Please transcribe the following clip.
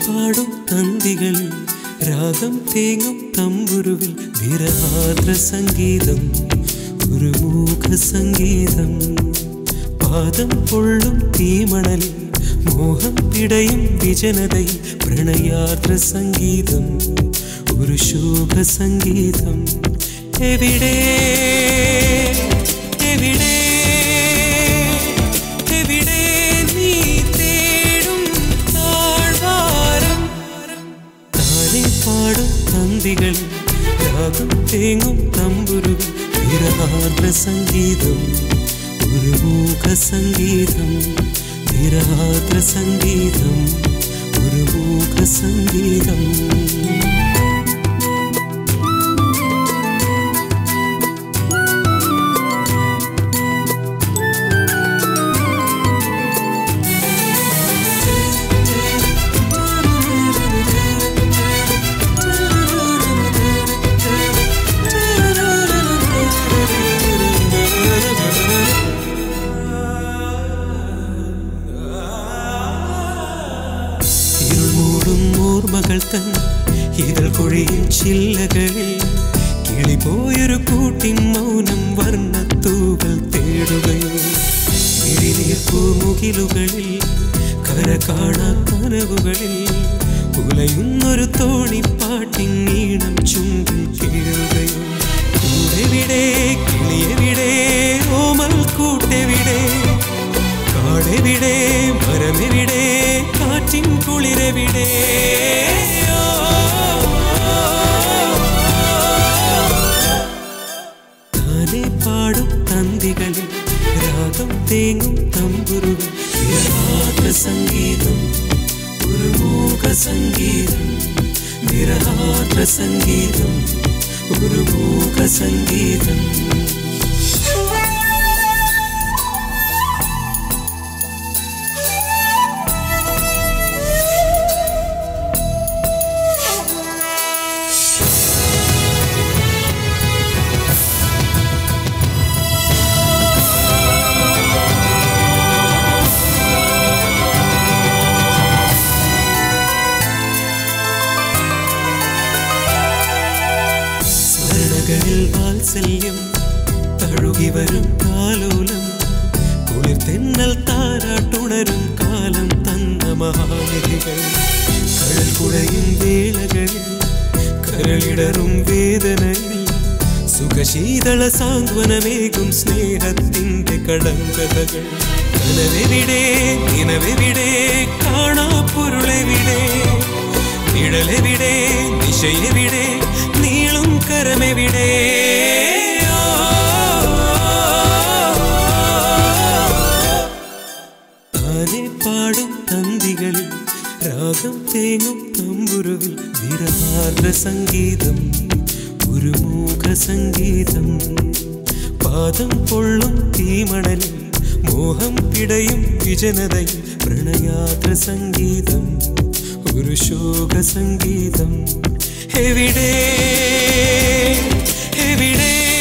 പാടും തന്തികളിൽ രാഗം തേങ്ങും തമ്പുരുവിൽ നിരഹാദ്ര സംഗീതം ഒരു മൂഖ സംഗീതം പാദം പൊള്ളും തീമണലിൽ മോഹം പിടയും വിജനതയിൽ പ്രണയാദ്ര സംഗീതം ഒരു ശോഭ സംഗീതം എവിടെ എവിടെ എവിടെ നീ തേടും താഴ്വാരം താനെ പാടും തന്തികൾ രാഗം തേങ്ങും തമ്പുരുകൾ വിരഹാർദ്ര സംഗീതം ഒരു മൂഖ സംഗീതം വിരഹാർദ്ര സംഗീതം ഒരു മൂഖ സംഗീതം ഇരുൾ മൂടും ഓർമ്മകൾ തൻ ഇതൾ കൊഴിയും ചില്ലകളിൽ കിളി പോയൊരു കൂട്ടിൻ മൗനം വർണ്ണത്തൂകൾ തേടുകയോ ഇടിനീർപ്പൂ മുകിലുകളിൽ കര കാണാ കനവുകളിൽ ഉലയുന്നൊരു തോണിപ്പാട്ടിൻ നീണം ചുണ്ടിൽ കേഴുകയോ കൂടെവിടെ കിളിയെവിടെ ഓമൽ കൂട്ടെവിടെ കാടെവിടെ മരമെവിടെ കാറ്റിൻ കുളിരെവിടെ താനെ പാടും തന്തികളിൽ രാഗം തേങ്ങും തമ്പുരുകൾ നിരഹാദ്ര സംഗീതം ഒരു മൂക സംഗീതം നിരഹാദ്ര സംഗീതം ഒരു മൂക സംഗീതം സ്മരണകളിൽ വാത്സല്യം തഴുകി വരും കാലോലം കുളിർ തെന്നൽ താരാട്ടുണരും കാലം തന്ന മഹാനിധികൾ കടൽ കുടയും വേളകളിൽ കരളിടറും വേദനയിൽ സുഖശീതള സാന്ത്വനമേകും സ്നേഹത്തിന്റെ കടങ്കഥകൾ കനവെവിടെ നിലവെവിടെ കാണാ പൊരുളെവിടെ നിഴലെവിടെ ദിശയെവിടെ നീളും കരമെവിടെ താനെ പാടും തന്തികളിൽ രാഗം തേങ്ങും തമ്പുരുവിൽ വിരഹാർദ്ര സംഗീതം ഒരു മൂഖ സംഗീതം പാദം പൊള്ളും തീമണലിൽ മോഹം പിടയും വിജനതയിൽ പ്രണയാദ്ര സംഗീതം ഒരു ശോക സംഗീതം എവിടെ എവിടെ